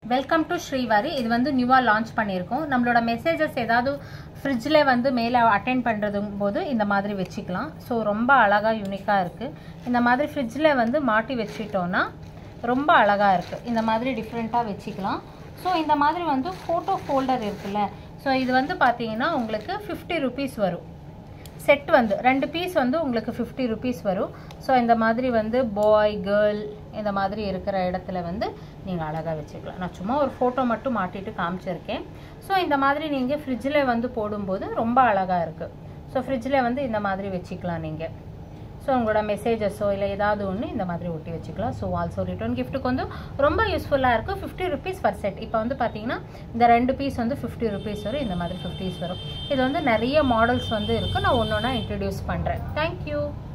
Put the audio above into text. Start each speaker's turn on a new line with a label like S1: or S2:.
S1: welcome to Srivari இது வந்து நியூவாக லான்ச் பண்ணியிருக்கோம் நம்மளோட மெசேஜஸ் ஏதாவது ஃப்ரிட்ஜில் வந்து மேலே அட்டென்ட் பண்ணுறதும் போது இந்த மாதிரி வச்சுக்கலாம் ஸோ ரொம்ப அழகாக யூனிக்காக இருக்குது இந்த மாதிரி ஃப்ரிட்ஜில் வந்து மாட்டி வச்சிட்டோன்னா ரொம்ப அழகாக இருக்குது இந்த மாதிரி டிஃப்ரெண்ட்டாக வச்சுக்கலாம் ஸோ இந்த மாதிரி வந்து ஃபோட்டோ ஃபோல்டர் இருக்குல்ல ஸோ இது வந்து பார்த்தீங்கன்னா உங்களுக்கு ஃபிஃப்டி ருபீஸ் வரும் செட் வந்து ரெண்டு பீஸ் வந்து உங்களுக்கு ஃபிஃப்டி ருபீஸ் வரும் ஸோ இந்த மாதிரி வந்து பாய் கேர்ள் இந்த மாதிரி இருக்கிற இடத்துல வந்து நீங்கள் அழகாக வச்சுக்கலாம் நான் சும்மா ஒரு ஃபோட்டோ மட்டும் மாட்டிட்டு காமிச்சிருக்கேன் ஸோ இந்த மாதிரி நீங்கள் ஃப்ரிட்ஜில் வந்து போடும்போது ரொம்ப அழகாக இருக்குது ஸோ ஃப்ரிட்ஜில் வந்து இந்த மாதிரி வச்சுக்கலாம் நீங்கள் ஸோ உங்களோட மெசேஜஸோ இல்லை ஏதாவது ஒன்று இந்த மாதிரி ஒட்டி வச்சுக்கலாம் ஸோ ஆல்சோ ரிட்டர்ன் கிஃப்ட்டுக்கு வந்து ரொம்ப யூஸ்ஃபுல்லாக இருக்கும் ஃபிஃப்டி ருபீஸ் பர் செட் இப்போ வந்து பார்த்தீங்கன்னா இந்த ரெண்டு பீஸ் வந்து ஃபிஃப்டி ருபீஸ் வரும் இந்த மாதிரி ஃபிஃப்டிஸ் வரும் இது வந்து நிறைய மாடல்ஸ் வந்து இருக்குது நான் ஒன்று ஒன்றா இன்ட்ரடியூஸ் பண்ணுறேன் தேங்க்யூ